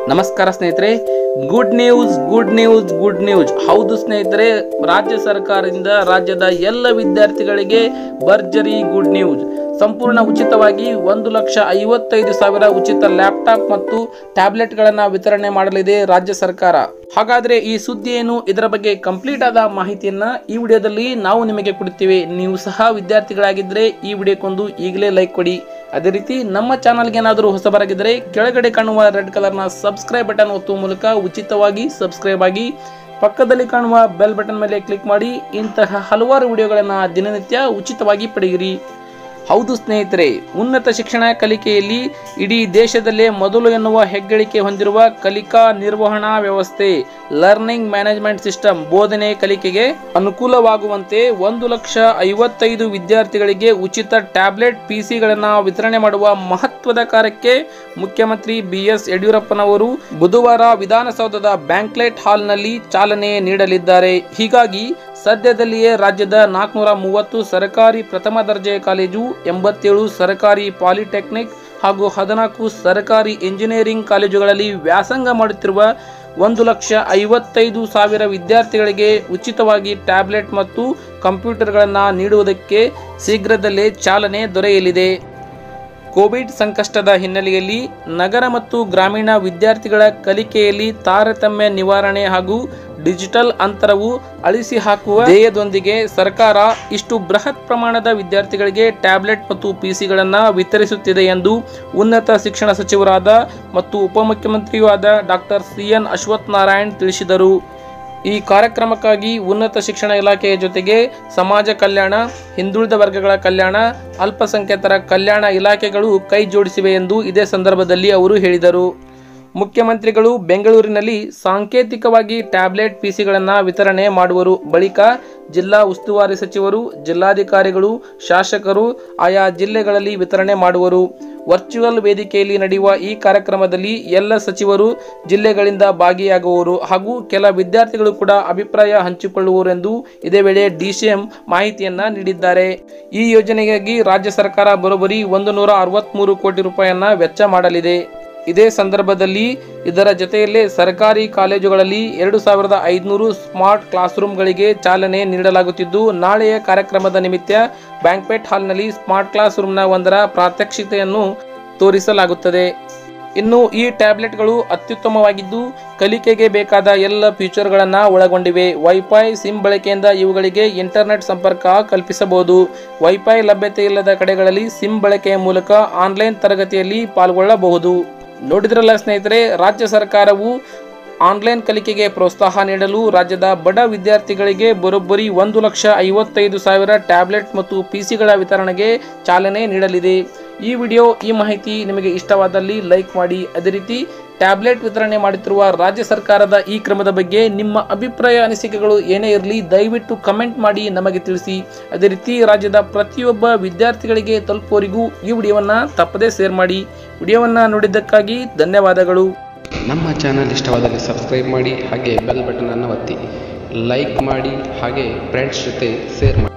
ನಮಸ್ಕಾರ ಸ್ನೇಹಿತರೆ good news good news good news ಹೌದು ಸ್ನೇಹಿತರೆ ರಾಜ್ಯ ಸರ್ಕಾರದಿಂದ ರಾಜ್ಯದ ಎಲ್ಲ ವಿದ್ಯಾರ್ಥಿಗಳಿಗೆ ಭರ್ಜರಿ ಗುಡ್ ನ್ಯೂಸ್ ಸಂಪೂರ್ಣ ಉಚಿತವಾಗಿ ಒಂದು ಲಕ್ಷ ಐವತ್ತೈದು ಸಾವಿರ ಉಚಿತ ಲ್ಯಾಪ್ಟಾಪ್ ಮತ್ತು ಟ್ಯಾಬ್ಲೆಟ್ಗಳನ್ನು ವಿತರಣೆ ಮಾಡಲಿದೆ ರಾಜ್ಯ ಸರ್ಕಾರ ಹಾಗಾದ್ರೆ ಈ ಸುದ್ದಿ ಏನು ಇದರ ಬಗ್ಗೆ ಕಂಪ್ಲೀಟ್ ಆದ ಮಾಹಿತಿಯನ್ನ ಈ ವಿಡಿಯೋದಲ್ಲಿ ನಾವು ನಿಮಗೆ ಕೊಡ್ತೀವಿ ನೀವು ಸಹ ವಿದ್ಯಾರ್ಥಿಗಳಾಗಿದ್ದರೆ ಈ ವಿಡಿಯೋಕ್ಕೊಂದು ಈಗಲೇ ಲೈಕ್ ಕೊಡಿ ಅದೇ ರೀತಿ ನಮ್ಮ ಚಾನಲ್ಗೆ ಏನಾದರೂ ಹೊಸಬರಾಗಿದ್ದರೆ ಕೆಳಗಡೆ ಕಾಣುವ ರೆಡ್ ಕಲರ್ನ ಸಬ್ಸ್ಕ್ರೈಬ್ ಬಟನ್ ಒತ್ತುವ ಮೂಲಕ ಉಚಿತವಾಗಿ ಸಬ್ಸ್ಕ್ರೈಬ್ ಆಗಿ ಪಕ್ಕದಲ್ಲಿ ಕಾಣುವ ಬೆಲ್ ಬಟನ್ ಮೇಲೆ ಕ್ಲಿಕ್ ಮಾಡಿ ಇಂತಹ ಹಲವಾರು ವಿಡಿಯೋಗಳನ್ನು ದಿನನಿತ್ಯ ಉಚಿತವಾಗಿ ಪಡೆಯಿರಿ ಹೌದು ಸ್ನೇಹಿತರೆ ಉನ್ನತ ಶಿಕ್ಷಣ ಕಲಿಕೆಯಲ್ಲಿ ಇಡೀ ದೇಶದಲ್ಲೇ ಮೊದಲು ಎನ್ನುವ ಹೆಗ್ಗಳಿಕೆ ಹೊಂದಿರುವ ಕಲಿಕಾ ನಿರ್ವಹಣಾ ವ್ಯವಸ್ಥೆ ಲರ್ನಿಂಗ್ ಮ್ಯಾನೇಜ್ಮೆಂಟ್ ಸಿಸ್ಟಮ್ ಬೋಧನೆ ಕಲಿಕೆಗೆ ಅನುಕೂಲವಾಗುವಂತೆ ಒಂದು ಲಕ್ಷ ಐವತ್ತೈದು ವಿದ್ಯಾರ್ಥಿಗಳಿಗೆ ಉಚಿತ ಟ್ಯಾಬ್ಲೆಟ್ ಪಿಸಿಗಳನ್ನು ವಿತರಣೆ ಮಾಡುವ ಮಹತ್ವದ ಕಾರ್ಯಕ್ಕೆ ಮುಖ್ಯಮಂತ್ರಿ ಬಿ ಎಸ್ ಯಡಿಯೂರಪ್ಪನವರು ಬುಧವಾರ ವಿಧಾನಸೌಧದ ಬ್ಯಾಂಕ್ಲೆಟ್ ಹಾಲ್ನಲ್ಲಿ ಚಾಲನೆ ನೀಡಲಿದ್ದಾರೆ ಹೀಗಾಗಿ ಸದ್ಯದಲ್ಲಿಯೇ ರಾಜ್ಯದ ನಾಲ್ಕುನೂರ ಮೂವತ್ತು ಸರ್ಕಾರಿ ಪ್ರಥಮ ದರ್ಜೆ ಕಾಲೇಜು ಎಂಬತ್ತೇಳು ಸರ್ಕಾರಿ ಪಾಲಿಟೆಕ್ನಿಕ್ ಹಾಗೂ ಹದಿನಾಲ್ಕು ಸರ್ಕಾರಿ ಇಂಜಿನಿಯರಿಂಗ್ ಕಾಲೇಜುಗಳಲ್ಲಿ ವ್ಯಾಸಂಗ ಮಾಡುತ್ತಿರುವ ಒಂದು ಲಕ್ಷ ಐವತ್ತೈದು ಸಾವಿರ ವಿದ್ಯಾರ್ಥಿಗಳಿಗೆ ಉಚಿತವಾಗಿ ಟ್ಯಾಬ್ಲೆಟ್ ಮತ್ತು ಕಂಪ್ಯೂಟರ್ಗಳನ್ನು ನೀಡುವುದಕ್ಕೆ ಶೀಘ್ರದಲ್ಲೇ ಚಾಲನೆ ದೊರೆಯಲಿದೆ ಕೋವಿಡ್ ಸಂಕಷ್ಟದ ಹಿನ್ನೆಲೆಯಲ್ಲಿ ನಗರ ಮತ್ತು ಗ್ರಾಮೀಣ ವಿದ್ಯಾರ್ಥಿಗಳ ಕಲಿಕೆಯಲ್ಲಿ ತಾರತಮ್ಯ ನಿವಾರಣೆ ಹಾಗೂ ಡಿಜಿಟಲ್ ಅಂತರವು ಅಳಿಸಿ ಹಾಕುವ ಧ್ಯೇಯದೊಂದಿಗೆ ಸರ್ಕಾರ ಇಷ್ಟು ಬೃಹತ್ ಪ್ರಮಾಣದ ವಿದ್ಯಾರ್ಥಿಗಳಿಗೆ ಟ್ಯಾಬ್ಲೆಟ್ ಮತ್ತು ಪಿಸಿಗಳನ್ನು ವಿತರಿಸುತ್ತಿದೆ ಎಂದು ಉನ್ನತ ಶಿಕ್ಷಣ ಸಚಿವರಾದ ಮತ್ತು ಉಪಮುಖ್ಯಮಂತ್ರಿಯೂ ಆದ doctor C N Ashwath Narayan ತಿಳಿಸಿದರು ಈ ಕಾರ್ಯಕ್ರಮಕ್ಕಾಗಿ ಉನ್ನತ ಶಿಕ್ಷಣ ಇಲಾಖೆಯ ಜೊತೆಗೆ ಸಮಾಜ ಕಲ್ಯಾಣ ಹಿಂದುಳಿದ ವರ್ಗಗಳ ಕಲ್ಯಾಣ ಅಲ್ಪಸಂಖ್ಯಾತರ ಕಲ್ಯಾಣ ಇಲಾಖೆಗಳು ಕೈ ಜೋಡಿಸಿವೆ ಎಂದು ಇದೇ ಸಂದರ್ಭದಲ್ಲಿ ಅವರು ಹೇಳಿದರು ಮುಖ್ಯಮಂತ್ರಿಗಳು ಬೆಂಗಳೂರಿನಲ್ಲಿ ಸಾಂಕೇತಿಕವಾಗಿ ಟ್ಯಾಬ್ಲೆಟ್ ಪಿಸಿಗಳನ್ನು ವಿತರಣೆ ಮಾಡುವರು ಬಳಿಕ ಜಿಲ್ಲಾ ಉಸ್ತುವಾರಿ ಸಚಿವರು ಜಿಲ್ಲಾಧಿಕಾರಿಗಳು ಶಾಸಕರು ಆಯಾ ಜಿಲ್ಲೆಗಳಲ್ಲಿ ವಿತರಣೆ ಮಾಡುವರು ವರ್ಚುವಲ್ ವೇದಿಕೆಯಲ್ಲಿ ನಡೆಯುವ ಈ ಕಾರ್ಯಕ್ರಮದಲ್ಲಿ ಎಲ್ಲ ಸಚಿವರು ಜಿಲ್ಲೆಗಳಿಂದ ಭಾಗಿಯಾಗುವವರು ಹಾಗೂ ಕೆಲ ವಿದ್ಯಾರ್ಥಿಗಳು ಕೂಡ ಅಭಿಪ್ರಾಯ ಹಂಚಿಕೊಳ್ಳುವರು ಎಂದು ಇದೇ ವೇಳೆ ಡಿಸಿಎಂ ಮಾಹಿತಿಯನ್ನ ನೀಡಿದ್ದಾರೆ ಈ ಯೋಜನೆಗಾಗಿ ರಾಜ್ಯ ಸರ್ಕಾರ ಬರೋಬ್ಬರಿ ಒಂದು ನೂರ ಅರವತ್ತ್ಮೂರು ಕೋಟಿ ರೂಪಾಯಿಯನ್ನ ವೆಚ್ಚ ಮಾಡಲಿದೆ ಇದೇ ಸಂದರ್ಭದಲ್ಲಿ ಇದರ ಜೊತೆಯಲ್ಲೇ ಸರ್ಕಾರಿ ಕಾಲೇಜುಗಳಲ್ಲಿ ಎರಡು ಸಾವಿರದ ಐದುನೂರು ಸ್ಮಾರ್ಟ್ ಕ್ಲಾಸ್ ರೂಮ್ಗಳಿಗೆ ಚಾಲನೆ ನೀಡಲಾಗುತ್ತಿದ್ದು ನಾಳೆಯ ಕಾರ್ಯಕ್ರಮದ ನಿಮಿತ್ತ ಬ್ಯಾಂಕ್ವೆಟ್ ಹಾಲ್ನಲ್ಲಿ ಸ್ಮಾರ್ಟ್ ಕ್ಲಾಸ್ ರೂಮ್ನ ಒಂದರ ಪ್ರಾತ್ಯಕ್ಷಿತೆಯನ್ನು ತೋರಿಸಲಾಗುತ್ತದೆ ಇನ್ನು ಈ ಟ್ಯಾಬ್ಲೆಟ್ಗಳು ಅತ್ಯುತ್ತಮವಾಗಿದ್ದು ಕಲಿಕೆಗೆ ಬೇಕಾದ ಎಲ್ಲ ಫೀಚರ್ಗಳನ್ನು ಒಳಗೊಂಡಿವೆ ವೈಫೈ ಸಿಮ್ ಬಳಕೆಯಿಂದ ಇವುಗಳಿಗೆ ಇಂಟರ್ನೆಟ್ ಸಂಪರ್ಕ ಕಲ್ಪಿಸಬಹುದು ವೈಫೈ ಲಭ್ಯತೆ ಇಲ್ಲದ ಕಡೆಗಳಲ್ಲಿ ಸಿಮ್ ಬಳಕೆಯ ಮೂಲಕ ಆನ್ಲೈನ್ ತರಗತಿಯಲ್ಲಿ ಪಾಲ್ಗೊಳ್ಳಬಹುದು ನೋಡಿದ್ರಲ್ಲ ಸ್ನೇಹಿತರೆ ರಾಜ್ಯ ಸರ್ಕಾರವು ಆನ್ಲೈನ್ ಕಲಿಕೆಗೆ ಪ್ರೋತ್ಸಾಹ ನೀಡಲು ರಾಜ್ಯದ ಬಡ ವಿದ್ಯಾರ್ಥಿಗಳಿಗೆ ಬರೋಬ್ಬರಿ ಒಂದು ಲಕ್ಷ ಐವತ್ತೈದು ಸಾವಿರ ಟ್ಯಾಬ್ಲೆಟ್ ಮತ್ತು ಪಿಸಿಗಳ ವಿತರಣೆಗೆ ಚಾಲನೆ ನೀಡಲಿದೆ ಈ ವಿಡಿಯೋ ಈ ಮಾಹಿತಿ ನಿಮಗೆ ಇಷ್ಟವಾದಲ್ಲಿ ಲೈಕ್ ಮಾಡಿ ಅದೇ ರೀತಿ ಟ್ಯಾಬ್ಲೆಟ್ ವಿತರಣೆ ಮಾಡುತ್ತಿರುವ ರಾಜ್ಯ ಸರ್ಕಾರದ ಈ ಕ್ರಮದ ಬಗ್ಗೆ ನಿಮ್ಮ ಅಭಿಪ್ರಾಯ ಅನಿಸಿಕೆಗಳು ಏನೇ ಇರಲಿ ದಯವಿಟ್ಟು ಕಮೆಂಟ್ ಮಾಡಿ ನಮಗೆ ತಿಳಿಸಿ ಅದೇ ರೀತಿ ರಾಜ್ಯದ ಪ್ರತಿಯೊಬ್ಬ ವಿದ್ಯಾರ್ಥಿಗಳಿಗೆ ತಲುಪುವವರಿಗೂ ಈ ವಿಡಿಯೋವನ್ನು ತಪ್ಪದೇ ಶೇರ್ ಮಾಡಿ ವಿಡಿಯೋವನ್ನು ನೋಡಿದ್ದಕ್ಕಾಗಿ ಧನ್ಯವಾದಗಳು ನಮ್ಮ ಚಾನಲ್ ಇಷ್ಟವಾದಲ್ಲಿ ಸಬ್ಸ್ಕ್ರೈಬ್ ಮಾಡಿ ಹಾಗೆ ಬೆಲ್ ಬಟನನ್ನು ಒತ್ತಿ ಲೈಕ್ ಮಾಡಿ ಹಾಗೆ ಫ್ರೆಂಡ್ಸ್ ಜೊತೆ ಶೇರ್ ಮಾಡಿ